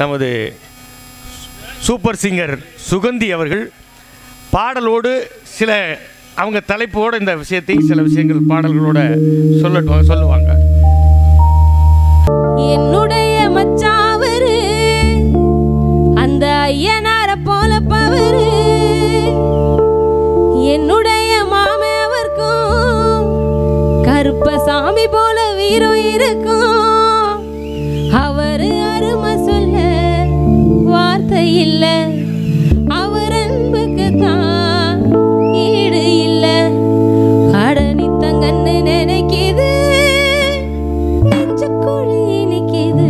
நமது super singer Suganthi அவர்கள் பாடலோடு சில அவங்க தலைப்போட இந்த விஷயத்தை சில விஷயங்கள் பாடல்களோட சொல்லட்டும் சொல்லுவாங்க என்னுடைய மச்சாவரு அந்த ஐயனார போல பவரு என்னுடைய மாமாவர்க்கும் கருப்பசாமி போல வீரம் இருக்கும் அவரு அருமை சொல்ல வார்த்தை இல்ல அவர் அன்புக்கு தான் ஈடு இல்ல கடனித்தங்கன்னு நினைக்கிது நெஞ்சுக்குழி இனிக்குது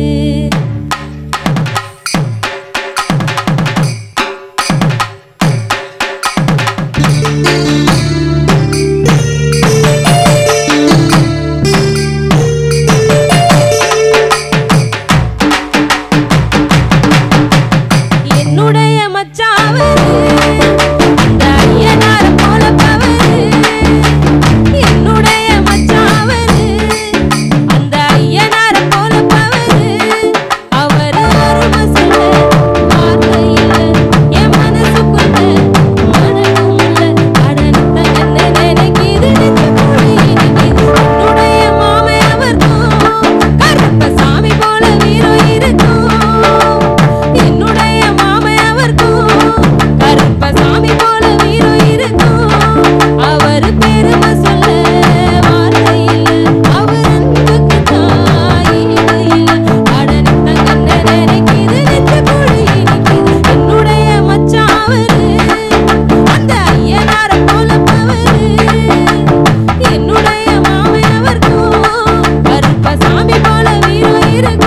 என்னுடைய மச்சாவரு அந்த ஐயனார போல பவரு என்னுடைய மச்சாவரு அந்த ஐயனார போல பவரு அவரு அருமை சொல்ல வார்த்தை இல்ல என் மனசுக்குள்ள மனமும் இல்ல கடனத்த என்ன நினைக்கிது நெஞ்சுக்குள்ள இனிக்குது என்னுடைய மாமே அவர்க்கும் கருப்பசாமி போல வீரம் இருக்கும் என்னுடைய மாமே அவர்க்கும் கருப்பசாமி போல வீரம் இருக்கும் அவர் பெருமை சொல்ல வார்த்தை இல்ல அவர் அன்புக்கு தாய் இல்ல கடனித்த கண்ண நினைக்கிது நெஞ்ச குழி இனிக்குது என்னுடைய மச்சாவரு அந்த ஐயனார போல பவரு என்னுடைய மாமே அவர்க்கும் கருப்பசாமி போல வீரம் இருக்கும்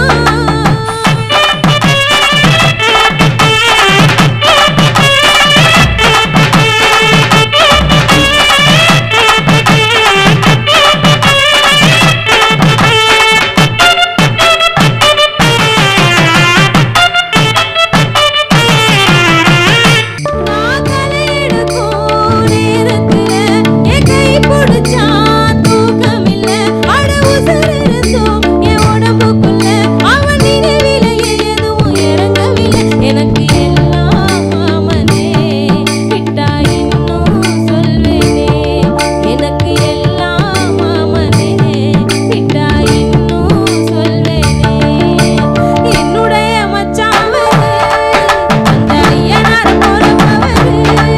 நாங்களே எடுக்கும் நேரத்துல என் கை பிடிச்சா தூக்கமில்ல அட உசுர் இருந்தும் என் உடம்புக்குள்ள அவன் நினைவிலேயே எதுவும் இறங்கவில்லை எனக்கு எல்லாம் மாமனே விட்டா இன்னும் சொல்வேனே எனக்கு எல்லாம் மாமனே விட்டா இன்னும் சொல்வேனே என்னுடைய மச்சாவரு அந்த ஐயனார் போல பவரு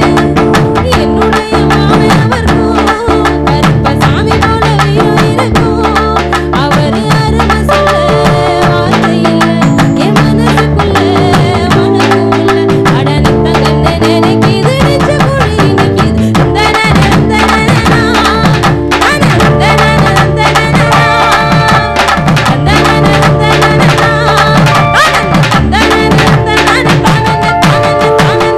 என்னுடைய மாமனவர்க்கும் கருப்பசாமி போல வீரம் இருக்கும் அவரு அருமை சொல்ல வார்த்தை இல்ல என் மனசுக்குள்ள மனமும் இல்ல அடனித்த கண்ணு நினைக்கிது நெஞ்ச குழி இனிக்குது இந்த நன இந்த நனனா நன இந்த நன இந்த நனனா அந்த நன இந்த நனனா அந்த நன இந்த நன தானன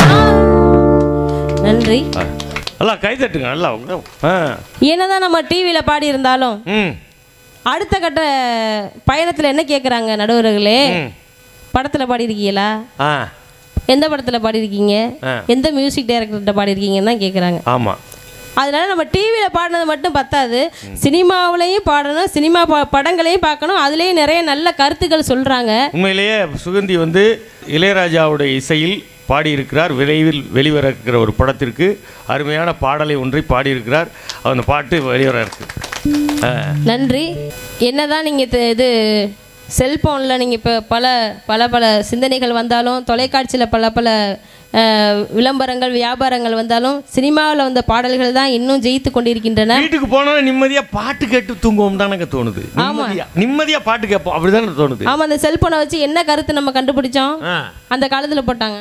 தானன நன்றி நல்லா கை தட்டுங்க நல்லா உங்க ஆ என்னதான் நம்ம டிவியில் பாடி இருந்தாலும் ம் அடுத்த கட்ட பயணத்தில் என்ன கேட்குறாங்க நடுவர்களே ம். படத்தில் பாடியிருக்கீங்களா ஆ எந்த படத்தில் பாடியிருக்கீங்க ஆ. எந்த மியூசிக் டைரக்டர்கிட்ட பாடியிருக்கீங்கன்னு தான் கேட்குறாங்க ஆமாம் அதனால நம்ம டிவியில் பாடினது மட்டும் பத்தாது சினிமாவுலையும் பாடணும் சினிமா ப படங்களையும் பார்க்கணும் அதுலேயும் நிறைய நல்ல கருத்துக்கள் சொல்கிறாங்க உண்மையிலேயே சுகந்தி வந்து இளையராஜாவுடைய இசையில் பாடியிருக்கிறார் விரைவில் வெளிவர இருக்கிற ஒரு படத்திற்கு அருமையான பாடலை ஒன்றை பாடியிருக்கிறார் அந்த பாட்டு வெளிவர இருக்கு ஆ, நன்றி என்னதான் நீங்கள் இது செல்ஃபோனில் நீங்கள் இப்போ பல பல பல சிந்தனைகள் வந்தாலும் தொலைக்காட்சியில் பல பல அஹ், விளம்பரங்கள் வியாபாரங்கள் வந்தாலும் சினிமாவில் வந்த பாடல்கள் தான் இன்னும் ஜெயித்து கொண்டிருக்கின்றன வீட்டுக்கு போனாலும் நிம்மதியா பாட்டு கேட்டு தூங்குவோம் தானங்க தோணுது நிம்மதியா நிம்மதியா பாட்டு கேட்போம் அப்படிதானே தோணுது ஆமாம் அந்த செல்ஃபோனை வச்சு என்ன கருத்து நம்ம கண்டுபிடிச்சோம் ஆ. அந்த காலத்தில் போட்டாங்க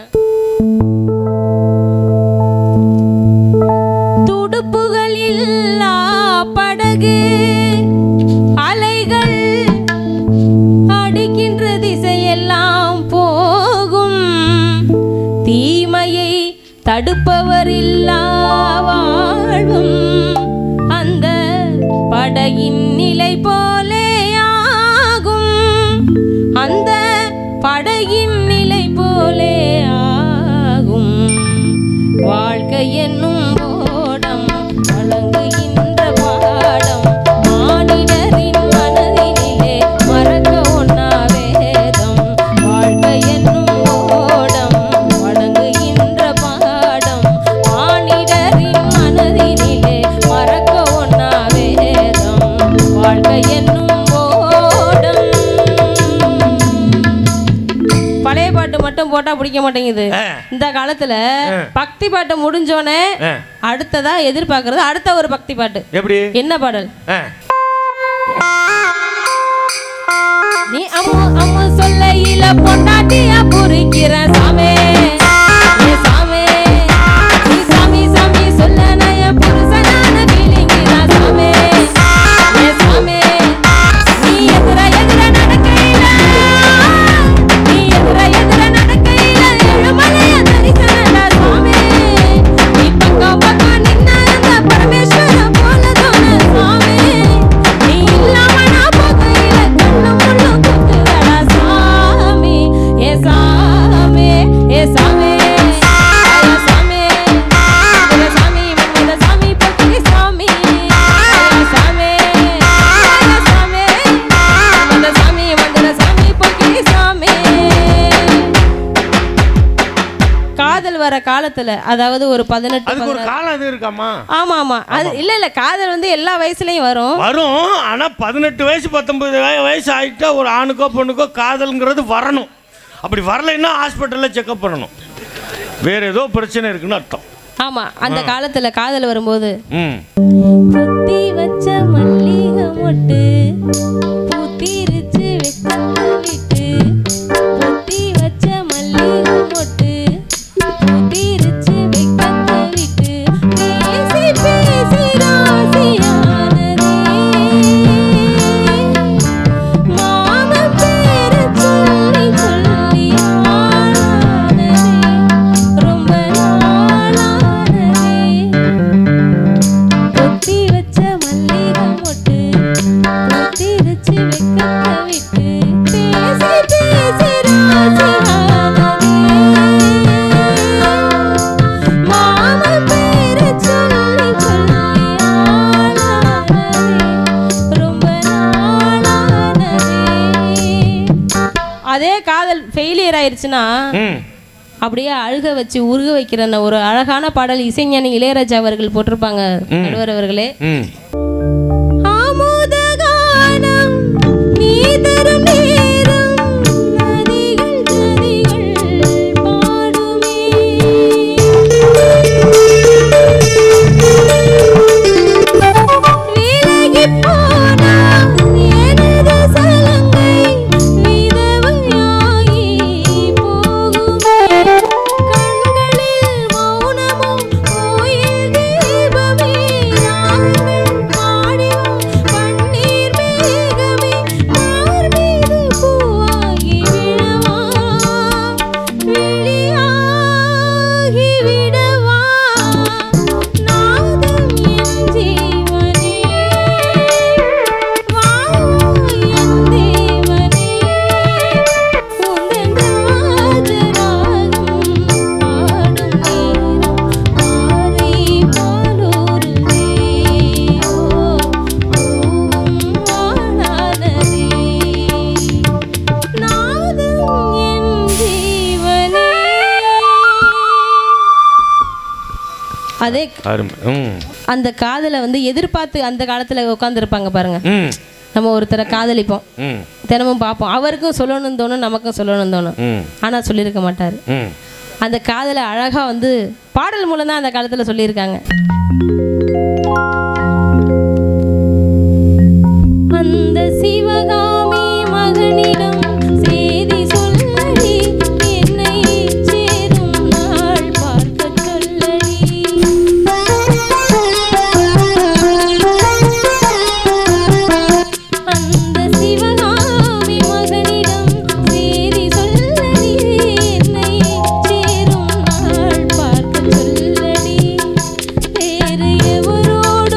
துடுப்புகள் இல்லா படகு அலைகள் அடிக்கின்ற திசையெல்லாம் போகும் தீமையை தடுப்பவர் இல்லா வாழ்வும் அந்த படகின் நிலை போலே ஆகும் அந்த படகின் நிலை போலே ஆகும் வாழ்க்கை என்னும் ஓடம் வழங்குகின்ற பாடம் மானிடரின் மனதினிலே மறக்க ஒண்ணா வேதம் மட்டும் போட்டா பிடிக்க மாட்டேங்குது ஆ. இந்த காலத்துல பக்தி பாட்டு முடிஞ்சோனே ஆ. அடுத்ததா எதிர்பார்க்கறது அடுத்த ஒரு பக்தி பாட்டு எப்படி என்ன பாடல் ஆ நீ அம்மு அம்மு சொல்லையில பொண்டாட்டியா புரிக்கிற சாமே ஏ சாமே நீ சாமி சாமி சொல்ல நான் என் புருஷனான கிளிங்கிறா சாமே ஏ சாமே நீ எதிர எதிர நடக்கையில நீ எதிர எதிர நடக்கையில எழுமலைய தரிசனடா சாமே நீ பக்கம் பக்கம் நின்ன அந்த பரமேஸ்வர போல தோண சாமே நீ இல்லாம நான் போகையில கண்ணு முள்ளு குத்துதடா சாமி ஏ சாமி ஏ சாமி ஐயா சாமி மந்திர சாமி மந்திர சாமி பக்தி சாமி ஐயா சாமி ஐயா சாமி மந்திர சாமி மந்திர சாமி பக்தி சாமி காதல் வர காலத்துல அதாவது ஒரு பதினெட்டு அதுக்கு ஒரு காலம் இது இருக்காமா ஆமா ஆமா அது இல்ல இல்ல காதல் வந்து எல்லா வயசுலயும் வரும் வரும் ஆனால் பதினெட்டு வயசு பத்தொன்பது வய- வயசு ஆகிட்டா ஒரு ஆணுக்கோ பொண்ணுக்கோ காதல்ங்கிறது வரணும் அப்படி வரலைன்னா ஹாஸ்பிட்டலில் செக்அப் பண்ணணும் வேற ஏதோ பிரச்சனை இருக்குன்னு அர்த்தம் ஆமா அந்த காலத்துல காதல் வரும்போது ம் புத்தி வச்ச மல்லிகை மொட்டு பூத்திருச்சு வெக்கத்தை விட்டு புத்தி வச்ச மல்லிகை மொட்டு பூத்திருச்சு வெக்கத்தை விட்டு பேசி பேசி ராசியானதே மாம பேரை சொல்லி சொல்லி ஆளானதே ரொம்ப நாளானதே பொத்தி வச்ச மல்லிகை மொட்டு பொத்திருச்சு வெக்கத்தை விட்டு பேசி பேசி ராசியானதே மாம பேரை சொல்லி சொல்லி ஆளானதே ரொம்ப நாளானதே அதே காதல் ஃபெயிலியர் ஆயிருச்சுன்னா ம் அப்படியே அழுக வச்சு உருக வைக்கிற அந்த ஒரு அழகான பாடல் இசைஞானி இளையராஜா அவர்கள் போட்டிருப்பாங்க நடுவர் அவர்களே ம் ஆமோதகானம் நீ தரும் நேரம் நதிகள் நதிகள் பாடுமே விலகிப் போனா எனது சலங்கை விதவையாகி போகுமே கண்களில் மௌனமும் கோயில் தீபமே நாங்கள் பாடினோம் பன்னீர் மேகமே மார் மீது பூவாகி விழவா விழியாகி விடவா நாதம் என் ஜீவனே வா என் தேவனே உந்தன் ராஜராகம் பாடும் நேரம் மாறி பாலூருதே ஓ பூவும் வாழாததே நாதம் என் ஜீவனே அதே அருமை ம் அந்த காதலை வந்து எதிர்பார்த்து அந்த காலத்தில் உட்காந்துருப்பாங்க பாருங்க ம் நம்ம ஒருத்தரை காதலிப்போம் ம் தினமும் பார்ப்போம் அவருக்கும் சொல்லணும்னு தோணும் நமக்கும் சொல்லணும்னு தோணும் ம் ஆனால் சொல்லியிருக்க மாட்டார் ம் அந்த காதலை அழகாக வந்து பாடல் மூலம் தான் அந்த காலத்தில் சொல்லியிருக்காங்க அந்த சிவகாமி மகனிடம் செய்தி சொல்லி என்னை சேரும் நாள் பார்க்க சொல்லடி அந்த சிவகாமி மகனிடம் சேதி சொல்லடி என்னை சேரும் நாள் பார்க்க சொல்லடி வேறு எவரோடும்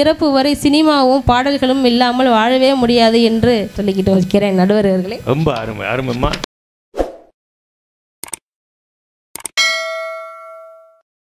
இறப்பு வரை சினிமாவும் பாடல்களும் இல்லாமல் வாழவே முடியாது என்று சொல்லிக்கிட்டு வைக்கிறேன் நடுவர் அவர்களே ரொம்ப அருமை அருமைம்மா